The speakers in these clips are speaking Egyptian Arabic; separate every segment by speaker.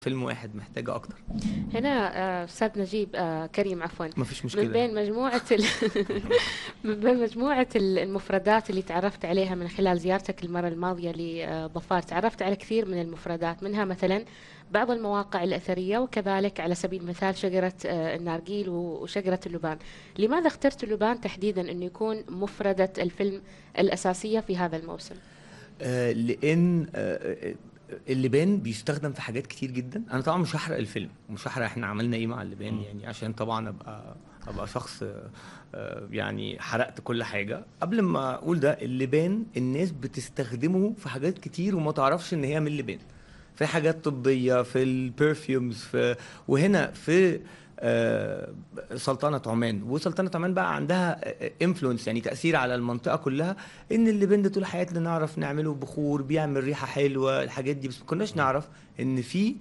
Speaker 1: فيلم واحد محتاجة أكتر
Speaker 2: هنا آه، استاذ نجيب آه، كريم عفوا
Speaker 1: مفيش
Speaker 2: من
Speaker 1: مشكلة
Speaker 2: بين مجموعة ال... من بين مجموعة ال- المفردات اللي تعرفت عليها من خلال زيارتك المرة الماضية لظفار تعرفت على كثير من المفردات منها مثلا بعض المواقع الأثرية وكذلك على سبيل المثال شجرة آه، النارجيل و- وشجرة اللبان لماذا اخترت اللبان تحديدا أنه يكون مفردة الفيلم الأساسية في هذا الموسم
Speaker 1: آه لأن آه آه، اللبان بيستخدم في حاجات كتير جدا أنا طبعا مش هحرق الفيلم ومش هحرق احنا عملنا إيه مع اللبان يعني عشان طبعا أبقى أبقى شخص آه، آه، يعني حرقت كل حاجة قبل ما أقول ده اللبان الناس بتستخدمه في حاجات كتير وما تعرفش إن هي من اللبان في حاجات طبية في البرفيومز في وهنا في آه، سلطنة عمان وسلطنة عمان بقى عندها انفلونس يعني تأثير على المنطقة كلها ان اللبان ده طول حياتنا نعرف نعمله بخور بيعمل ريحة حلوة الحاجات دي بس ما كناش نعرف ان في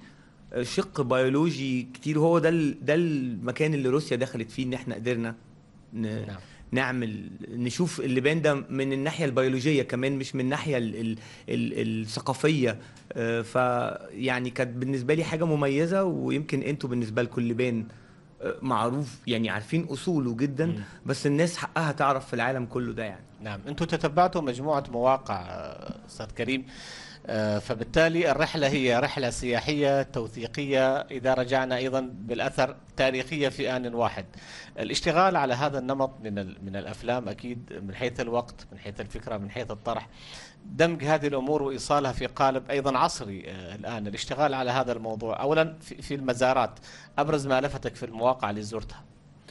Speaker 1: شق بيولوجي كتير هو ده ال- ده المكان اللي روسيا دخلت فيه ان احنا قدرنا ن...
Speaker 3: نعم.
Speaker 1: نعمل نشوف اللبان ده من الناحيه البيولوجيه كمان مش من الناحيه ال ال ال الثقافيه آه، فيعني كانت بالنسبه لي حاجه مميزه ويمكن انتوا بالنسبه لكم اللبان آه، معروف يعني عارفين اصوله جدا
Speaker 3: مم.
Speaker 1: بس الناس حقها تعرف في العالم كله ده يعني
Speaker 3: نعم انتم تتبعتوا مجموعه مواقع آه، استاذ كريم آه، فبالتالي الرحله هي رحله سياحيه توثيقيه اذا رجعنا ايضا بالاثر تاريخيه في ان واحد الاشتغال على هذا النمط من ال- من الافلام اكيد من حيث الوقت من حيث الفكره من حيث الطرح دمج هذه الامور وايصالها في قالب ايضا عصري آه، الان الاشتغال على هذا الموضوع اولا في في المزارات ابرز ما لفتك في المواقع اللي زرتها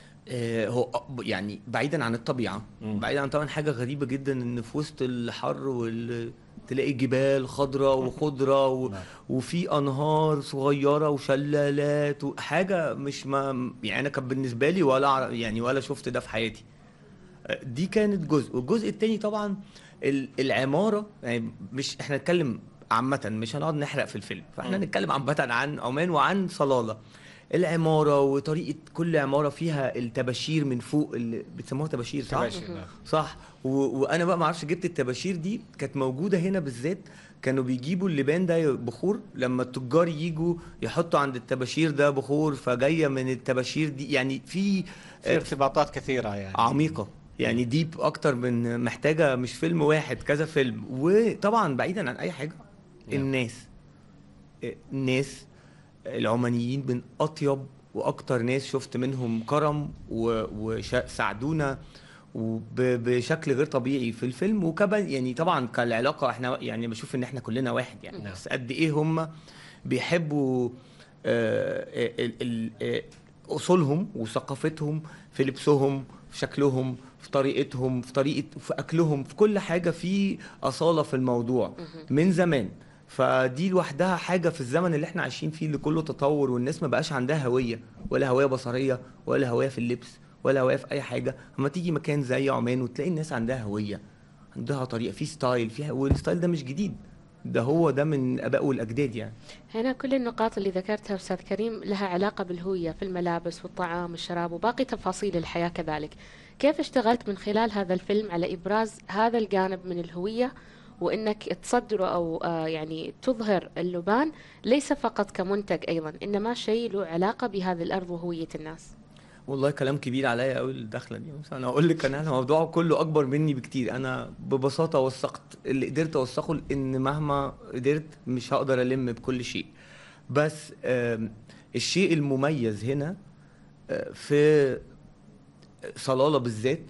Speaker 1: آه، هو أ- يعني بعيدا عن الطبيعه
Speaker 3: مم.
Speaker 1: بعيدا عن طبعا حاجه غريبه جدا ان في وسط الحر وال تلاقي جبال خضراء وخضره و...
Speaker 3: نعم.
Speaker 1: وفي انهار صغيره وشلالات وحاجه مش ما يعني انا كان بالنسبه لي ولا أعرف- يعني ولا شفت ده في حياتي آه، دي كانت جزء والجزء التاني طبعا ال- العماره يعني مش احنا نتكلم عامه مش هنقعد نحرق في الفيلم فاحنا
Speaker 3: مم.
Speaker 1: نتكلم عامه عن عمان وعن صلاله العماره وطريقه كل عماره فيها التباشير من فوق اللي بتسموها تباشير صح؟
Speaker 3: تباشير، نعم.
Speaker 1: صح و... وانا بقى ما اعرفش جبت التباشير دي كانت موجوده هنا بالذات كانوا بيجيبوا اللبان ده بخور لما التجار يجوا يحطوا عند التباشير ده بخور فجايه من التباشير دي يعني في
Speaker 3: في ارتباطات كثيره يعني
Speaker 1: عميقه يعني ديب اكتر من محتاجه مش فيلم واحد كذا فيلم وطبعا بعيدا عن اي حاجه
Speaker 3: نعم.
Speaker 1: الناس الناس العمانيين من اطيب واكتر ناس شفت منهم كرم وساعدونا وبشكل غير طبيعي في الفيلم وكمان يعني طبعا كالعلاقه احنا يعني بشوف ان احنا كلنا واحد يعني
Speaker 3: نعم.
Speaker 1: بس قد ايه هم بيحبوا آه، ال- ال- آه، اصولهم وثقافتهم في لبسهم في شكلهم في طريقتهم في طريقه في اكلهم في كل حاجه في اصاله في الموضوع من زمان فدي لوحدها حاجه في الزمن اللي احنا عايشين فيه اللي كله تطور والناس ما بقاش عندها هويه ولا هويه بصريه ولا هويه في اللبس ولا هويه في اي حاجه اما تيجي مكان زي عمان وتلاقي الناس عندها هويه عندها طريقه في ستايل فيها والستايل ده مش جديد ده هو ده من الاباء والاجداد يعني
Speaker 2: هنا كل النقاط اللي ذكرتها أستاذ كريم لها علاقة بالهوية في الملابس والطعام والشراب وباقي تفاصيل الحياة كذلك كيف اشتغلت من خلال هذا الفيلم على إبراز هذا الجانب من الهوية وإنك تصدره أو آه يعني تظهر اللبان ليس فقط كمنتج أيضا إنما شيء له علاقة بهذه الأرض وهوية الناس
Speaker 1: والله كلام كبير عليا قوي الدخله دي بس انا اقول لك انا الموضوع كله اكبر مني بكتير انا ببساطه وثقت اللي قدرت اوثقه ان مهما قدرت مش هقدر الم بكل شيء بس آم، الشيء المميز هنا آه، في صلاله بالذات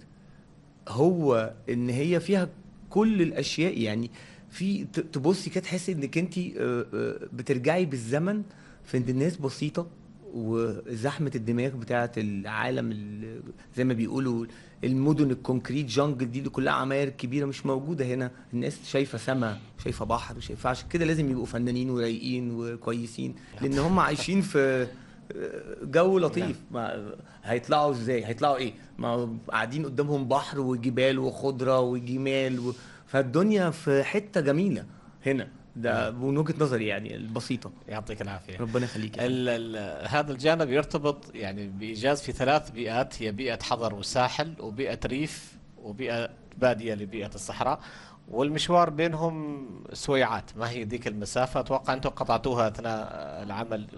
Speaker 1: هو ان هي فيها كل الاشياء يعني في ت- تبصي كده تحسي انك انت بترجعي بالزمن في ان الناس بسيطه وزحمه الدماغ بتاعه العالم ال- زي ما بيقولوا المدن الكونكريت جانجل دي اللي كلها عماير كبيره مش موجوده هنا الناس شايفه سما شايفه بحر وشايفه عشان كده لازم يبقوا فنانين ورايقين وكويسين لان هم عايشين في جو لطيف ما هيطلعوا ازاي هيطلعوا ايه ما قاعدين قدامهم بحر وجبال وخضره وجمال و... فالدنيا في حته جميله هنا ده من وجهه نظري يعني البسيطه
Speaker 3: يعطيك العافيه
Speaker 1: ربنا يخليك يا
Speaker 3: ال ال هذا الجانب يرتبط يعني بإيجاز في ثلاث بيئات هي بيئة حضر وساحل وبيئة ريف وبيئة بادية لبيئة الصحراء والمشوار بينهم سويعات ما هي ذيك المسافة أتوقع أنتم قطعتوها أثناء العمل